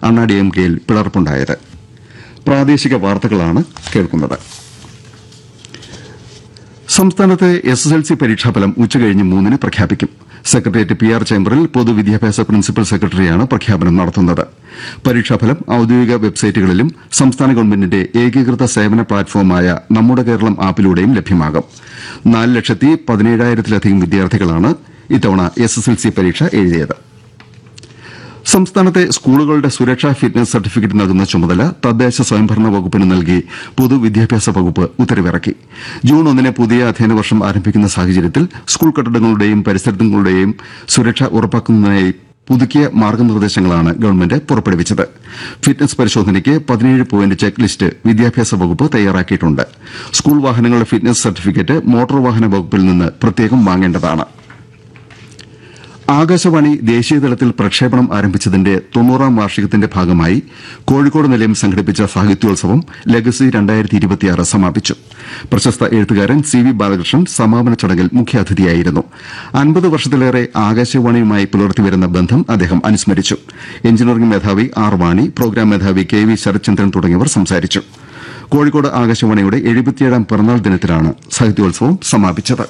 അണ്ണാ D M കെയിൽ പിളർപ്പുണ്ടായത് പ്രാദേശിക വാർത്തകളാണ് കേൾക്കുന്നത് സംസ്ഥാനത്തെ എസ് എസ് എൽ സി പരീക്ഷാഫലം ഉച്ചകഴിഞ്ഞ് മൂന്നിന് പ്രഖ്യാപിക്കും സെക്രട്ടേറിയറ്റ് പി ആർ ചേംബറിൽ പൊതുവിദ്യാഭ്യാസ പ്രിൻസിപ്പൽ സെക്രട്ടറിയാണ് പ്രഖ്യാപനം നടത്തുന്നത് പരീക്ഷാഫലം ഔദ്യോഗിക വെബ്സൈറ്റുകളിലും സംസ്ഥാന ഗവൺമെന്റിന്റെ ഏകീകൃത സേവന പ്ലാറ്റ്ഫോമായ നമ്മുടെ കേരളം ആപ്പിലൂടെയും ലഭ്യമാകും നാല് ലക്ഷത്തി പതിനേഴായിരത്തിലധികം വിദ്യാർത്ഥികളാണ് ഇത്തവണ എസ് എസ് എൽ സി പരീക്ഷ എഴുതിയത് സംസ്ഥാനത്തെ സ്കൂളുകളുടെ സുരക്ഷാ ഫിറ്റ്നസ് സർട്ടിഫിക്കറ്റ് നൽകുന്ന ചുമതല തദ്ദേശ സ്വയംഭരണ വകുപ്പിന് നൽകി പൊതുവിദ്യാഭ്യാസ വകുപ്പ് ഉത്തരവിറക്കി ജൂൺ ഒന്നിന് പുതിയ അധ്യയന വർഷം ആരംഭിക്കുന്ന സാഹചര്യത്തിൽ സ്കൂൾ കെട്ടിടങ്ങളുടെയും പരിസരങ്ങളുടെയും സുരക്ഷ ഉറപ്പാക്കുന്നതിനായി പുതുക്കിയ മാർഗനിർദ്ദേശങ്ങളാണ് ഗവൺമെന്റ് പുറപ്പെടുവിച്ചത് ഫിറ്റ്നസ് പരിശോധനയ്ക്ക് പതിനേഴ് പോയിന്റ് ചെക്ക് ലിസ്റ്റ് വിദ്യാഭ്യാസ വകുപ്പ് തയ്യാറാക്കിയിട്ടുണ്ട് സ്കൂൾ വാഹനങ്ങളുടെ ഫിറ്റ്നസ് സർട്ടിഫിക്കറ്റ് മോട്ടോർ വാഹന വകുപ്പിൽ നിന്ന് പ്രത്യേകം വാങ്ങേണ്ടതാണ് ആകാശവാണി ദേശീയതലത്തിൽ പ്രക്ഷേപണം ആരംഭിച്ചതിന്റെ തൊണ്ണൂറാം വാർഷികത്തിന്റെ ഭാഗമായി കോഴിക്കോട് നിലയം സംഘടിപ്പിച്ച സാഹിത്യോത്സവം ലെഗസി സമാപിച്ചു പ്രശസ്ത എഴുത്തുകാരൻ സി വി ബാലകൃഷ്ണൻ സമാപന ചടങ്ങിൽ മുഖ്യാതിഥിയായിരുന്നു അൻപത് വർഷത്തിലേറെ ആകാശവാണിയുമായി പുലർത്തിവരുന്ന ബന്ധം അദ്ദേഹം അനുസ്മരിച്ചു എഞ്ചിനീയറിംഗ് മേധാവി ആർ വാണി പ്രോഗ്രാം മേധാവി കെ വി ശരത്ചന്ദ്രൻ തുടങ്ങിയവർ സംസാരിച്ചു കോഴിക്കോട് ആകാശവാണിയുടെ എഴുപത്തിയേഴാം പിറന്നാൾ ദിനത്തിലാണ് സാഹിത്യോത്സവം സമാപിച്ചത്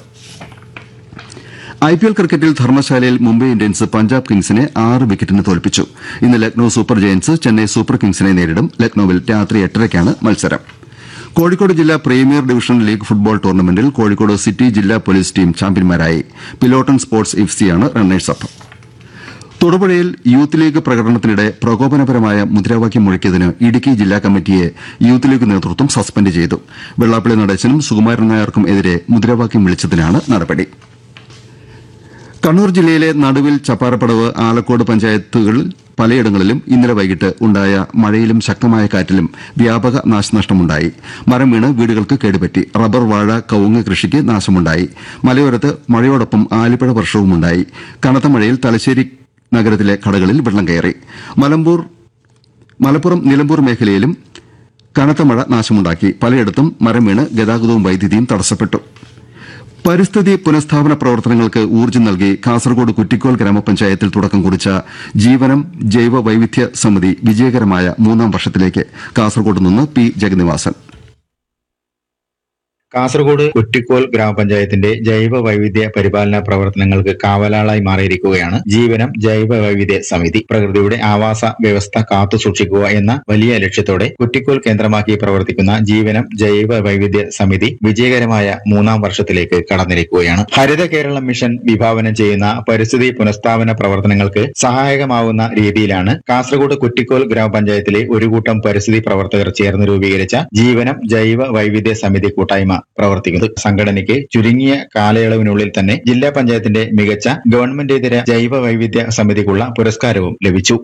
ഐ പി എൽ ക്രിക്കറ്റിൽ ധർമ്മശാലയിൽ മുംബൈ ഇന്ത്യൻസ് പഞ്ചാബ് കിങ്സിനെ ആറ് വിക്കറ്റിന് തോൽപ്പിച്ചു ഇന്ന് Lucknow super giants Chennai super കിങ്സിനെ നേരിടും ലക്നൌവിൽ രാത്രി എട്ടരയ്ക്കാണ് മത്സരം കോഴിക്കോട് ജില്ലാ പ്രീമിയർ ഡിവിഷൻ ലീഗ് ഫുട്ബോൾ ടൂർണമെന്റിൽ കോഴിക്കോട് സിറ്റി ജില്ലാ പോലീസ് ടീം ചാമ്പ്യന്മാരായി പിലോട്ടൺ സ്പോർട്സ് എഫ്സിയാണ് റണ്ണേഴ്സപ്പ് തൊടുപുഴയിൽ യൂത്ത് ലീഗ് പ്രകടനത്തിനിടെ പ്രകോപനപരമായ മുദ്രാവാക്യം മുഴക്കിയതിന് ഇടുക്കി ജില്ലാ കമ്മിറ്റിയെ യൂത്ത് ലീഗ് നേതൃത്വം സസ്പെൻഡ് ചെയ്തു വെള്ളാപ്പള്ളി നടേശനും സുകുമാരൻ നായർക്കും എതിരെ മുദ്രാവാക്യം വിളിച്ചതിനാണ് നടപടി കണ്ണൂർ ജില്ലയിലെ നടുവിൽ ചപ്പാരപ്പടവ് ആലക്കോട് പഞ്ചായത്തുകളിൽ പലയിടങ്ങളിലും ഇന്നലെ വൈകിട്ട് ഉണ്ടായ മഴയിലും ശക്തമായ കാറ്റിലും വ്യാപക നാശനഷ്ടമുണ്ടായി മരം വീണ് വീടുകൾക്ക് കേടുപറ്റി റബ്ബർ വാഴ കവുങ്ങ് കൃഷിക്ക് നാശമുണ്ടായി മലയോരത്ത് മഴയോടൊപ്പം ആലിപ്പഴ വർഷവുമുണ്ടായി കനത്ത മഴയിൽ തലശ്ശേരി നഗരത്തിലെ കടകളിൽ വെള്ളം കയറി മലമ്പൂർ മലപ്പുറം നിലമ്പൂർ മേഖലയിലും കനത്ത മഴ നാശമുണ്ടാക്കി പലയിടത്തും മരം വീണ് ഗതാഗതവും വൈദ്യുതിയും തടസ്സപ്പെട്ടു പരിസ്ഥിതി പുനഃസ്ഥാപന പ്രവർത്തനങ്ങൾക്ക് ഊർജ്ജം നൽകി കാസർകോട് കുറ്റിക്കോൽ ഗ്രാമപഞ്ചായത്തിൽ തുടക്കം കുറിച്ച ജീവനം ജൈവ വൈവിധ്യ സമിതി വിജയകരമായ മൂന്നാം വർഷത്തിലേക്ക് കാസർകോട് നിന്ന് പി ജഗന്നിവാസൻ കാസർഗോഡ് കുറ്റിക്കോൽ ഗ്രാമപഞ്ചായത്തിന്റെ ജൈവ വൈവിധ്യ പരിപാലന പ്രവർത്തനങ്ങൾക്ക് കാവലാളായി മാറിയിരിക്കുകയാണ് ജീവനം ജൈവ വൈവിധ്യ സമിതി പ്രകൃതിയുടെ ആവാസ വ്യവസ്ഥ കാത്തു സൂക്ഷിക്കുക എന്ന വലിയ ലക്ഷ്യത്തോടെ കുറ്റിക്കോൽ കേന്ദ്രമാക്കി പ്രവർത്തിക്കുന്ന ജീവനം ജൈവ വൈവിധ്യ സമിതി വിജയകരമായ മൂന്നാം വർഷത്തിലേക്ക് കടന്നിരിക്കുകയാണ് ഹരിത കേരളം മിഷൻ വിഭാവനം ചെയ്യുന്ന പരിസ്ഥിതി പുനഃസ്ഥാപന പ്രവർത്തനങ്ങൾക്ക് സഹായകമാവുന്ന രീതിയിലാണ് കാസർഗോഡ് കുറ്റിക്കോൽ ഗ്രാമപഞ്ചായത്തിലെ ഒരു കൂട്ടം പരിസ്ഥിതി പ്രവർത്തകർ ചേർന്ന് രൂപീകരിച്ച ജീവനം ജൈവ വൈവിധ്യ സമിതി കൂട്ടായ്മ പ്രവർത്തിക്കുന്നത് സംഘടനയ്ക്ക് ചുരുങ്ങിയ കാലയളവിനുള്ളിൽ തന്നെ ജില്ലാ പഞ്ചായത്തിന്റെ മികച്ച ഗവൺമെന്റേതര ജൈവ വൈവിധ്യ സമിതിക്കുള്ള പുരസ്കാരവും ലഭിച്ചു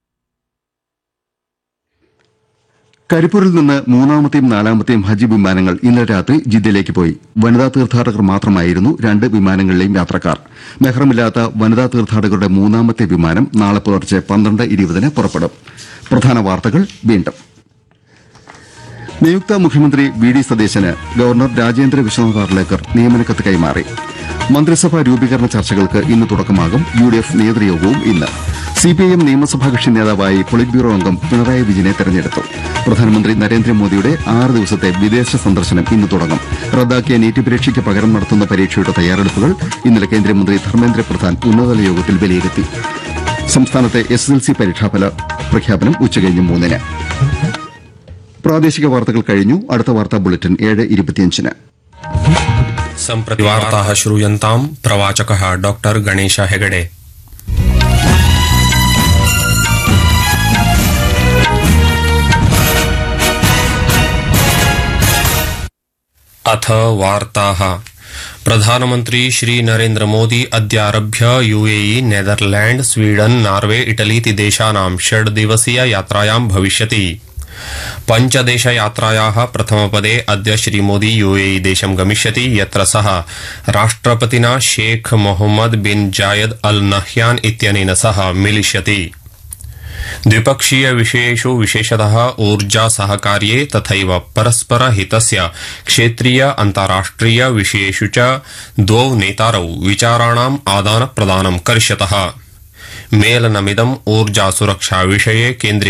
കരിപ്പൂരിൽ നിന്ന് മൂന്നാമത്തെയും നാലാമത്തെയും ഹജ്ജ് വിമാനങ്ങൾ ഇന്നലെ രാത്രി ജിദ്ദയിലേക്ക് പോയി വനിതാ തീർത്ഥാടകർ മാത്രമായിരുന്നു രണ്ട് വിമാനങ്ങളിലെയും യാത്രക്കാർ മെഹ്റമില്ലാത്ത വനിതാ തീർത്ഥാടകരുടെ മൂന്നാമത്തെ വിമാനം നാളെ പുലർച്ചെ പന്ത്രണ്ട് ഇരുപതിന് പുറപ്പെടും പ്രധാന വാർത്തകൾ വീണ്ടും നിയുക്ത മുഖ്യമന്ത്രി വി ഡി സതീശന് ഗവർണർ രാജേന്ദ്ര വിശ്വനാഥ് ആർലേക്കർ നിയമനക്കത്ത് കൈമാറി മന്ത്രിസഭാ രൂപീകരണ ചർച്ചകൾക്ക് ഇന്ന് തുടക്കമാകും യു ഡി എഫ് നേതൃയോഗവും ഇന്ന് സിപിഐഎം നിയമസഭാ കക്ഷി നേതാവായി പൊളിറ്റ് ബ്യൂറോ അംഗം പിണറായി വിജയനെ തെരഞ്ഞെടുത്തു പ്രധാനമന്ത്രി നരേന്ദ്രമോദിയുടെ ആറ് ദിവസത്തെ വിദേശ സന്ദർശനം ഇന്ന് തുടങ്ങും റദ്ദാക്കിയ നീറ്റ് പരീക്ഷയ്ക്ക് പകരം നടത്തുന്ന പരീക്ഷയുടെ തയ്യാറെടുപ്പുകൾ ഇന്നലെ കേന്ദ്രമന്ത്രി ധർമ്മേന്ദ്ര പ്രധാൻ ഉന്നതതല യോഗത്തിൽ വിലയിരുത്തി സംസ്ഥാനത്തെ എസ് എസ് എൽ സി പരീക്ഷാഫല പ്രഖ്യാപനം ഉച്ചകഴിഞ്ഞ് മൂന്നിന് പ്രാദേശിക വാർത്തകൾ കഴിഞ്ഞു അടുത്ത വാർത്താ ബുള്ളറ്റിൻ ഏഴ് ഇരുപത്തിയഞ്ചിന് सम्प्रति वार्ताः श्रूयन्ताम् प्रवाचकः डॉक्टर् गणेश हेगडे अथ वार्ताः प्रधानमन्त्री श्रीनरेन्द्र मोदी अद्यारभ्य यूएई नेदरलैण्ड स्वीडन नॉर्वे इटलीति देशानां षड् दिवसीय यात्रायां भविष्यति पञ्चदेशयात्रायाः प्रथमपदे अद्य श्रीमोदी यूएई देशं गमिष्यति यत्र सः राष्ट्रपतिना शेख मोहम्मद बिन जायद अल नह्यान इत्यनेन सह मिलिष्यति द्विपक्षीय विषयेषु विशेषतः ऊर्जा सहकार्ये तथैव परस्पर हितस्य क्षेत्रीय अन्ताराष्ट्रिय विषयेषु च द्वौ नेतारौ विचाराणाम् आदान प्रदानं करिष्यतः मेलनमिदम् ऊर्जा सुरक्षा विषये केन्द्रीय